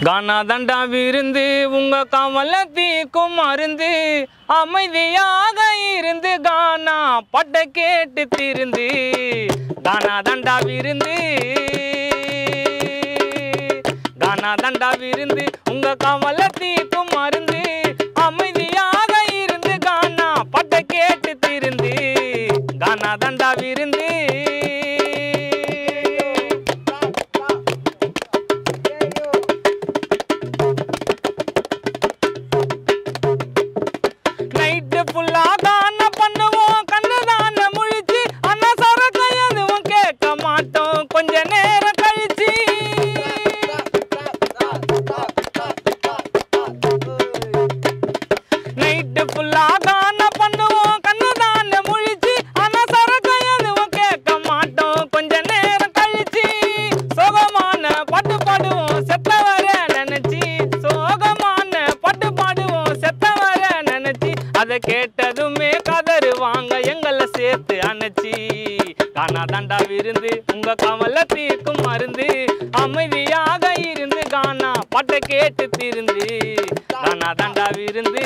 கானா தண்டா விருந்து உங்க கமல தீக்கும் மருந்து அமைதியாக இருந்து கானா பட்ட கேட்டு திருந்து கானா தண்டா விருந்து கானா தண்டா விருந்து உங்க கமல தீக்கும் மருந்து அமைதியாக இருந்து கானா பட்ட கேட்டு திருந்து கானா தண்டா விருந்து நைட்டு ஃபுல்லா தான பண்ணுவோம் கண்ணு தான முழிச்சு அண்ணா சரக்கு எதுவும் கேட்க மாட்டோம் கொஞ்ச நேரம் கழிச்சு நைட்டு ஃபுல்லா தான பண்ணுவோம் கண்ணு தான முழிச்சு அண்ணா சரக்கு எதுவும் கேட்க மாட்டோம் கொஞ்ச நேரம் கழிச்சு சோகமான பாட்டு பாடுவோம் செத்தவர நினைச்சு சோகமான பாட்டு பாடுவோம் செத்தவர நினைச்சு அதை கேட்டதுமே கதறுவாங்க எங்களை சேர்த்து அணைச்சி காணா தண்டா விருந்து உங்க கமல தீர்க்கும் மருந்து அமைதியாக இருந்து காணா பாட்டை கேட்டு திருந்து காணா தண்டா விருந்து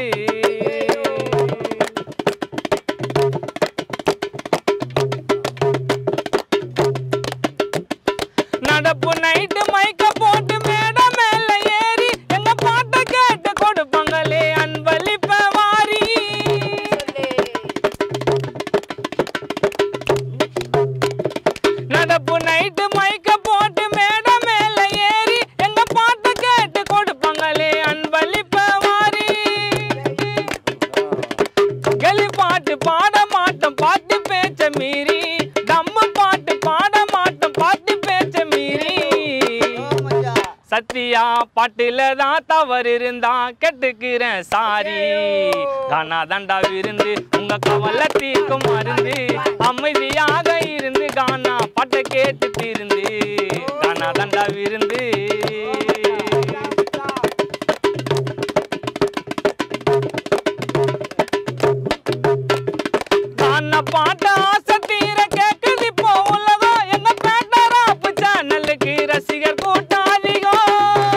நடப்பு நைட்டு மைக்க போட்டு மேட மேல ஏறி எங்க பாட்டை கேட்டு கொடுப்பாங்களே அன்பளிப்ப வாரி நடப்பு நைட்டு மைக்க போட்டு மேட மேல ஏறி எங்க பாட்டை கேட்டு கொடுப்பாங்களே அன்பளிப்ப வாரி கெளி பாட்டு பாட மாட்டோம் பாட்டு பேச்ச மீறி தம்மு பாட்டு பாட மாட்டோம் பாட்டு பேச்ச மீறி சத்தியா பாட்டுல தான் தவறு இருந்தா கெட்டுக்கிறேன் சாரி கானா தண்டா விருந்து உங்க கவலை தீர்க்கும் மருந்து அமைதியாக இருந்து கானா பாட்டை கேட்டு திருந்து கானா தண்டா விருந்து கானா பாட்ட ஆசை தீர கேக்குது இப்போ உலகம் எங்க பேட்டராப்பு சேனலுக்கு ரசிகர் கூட்டம் அதிகம்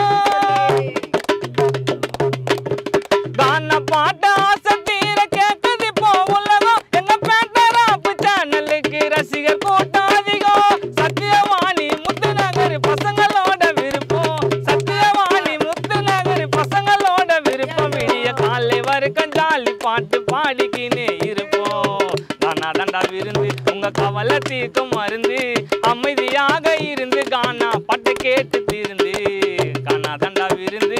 கான பாட்ட ஆசை தீர கேக்குது இப்போ உலகம் எங்க பேட்டராப்பு சேனலுக்கு ரசிகர் கூட்டம் அதிகம் சத்தியவாணி முத்துநகர் பசங்களோட விருப்பம் சத்தியவாணி முத்துநகர் பசங்களோட விருப்பம் விடிய காலை வரைக்கும் ஜாலி பாட்டு பாடிக்கினே இருப்போம் கானா தண்டா விருந்து உங்க கவலை தீர்க்கும் மருந்து அமைதியாக இருந்து கானா பாட்டு கேட்டு திருந்து கானா தண்டா விருந்து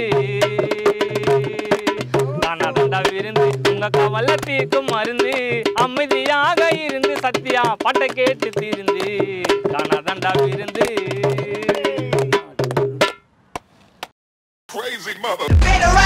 கானா தண்டா விருந்து உங்க கவலை தீர்க்கும் மருந்து அமைதியாக இருந்து சத்தியா பாட்டை கேட்டு திருந்து கானா தண்டா விருந்து Crazy mother. Better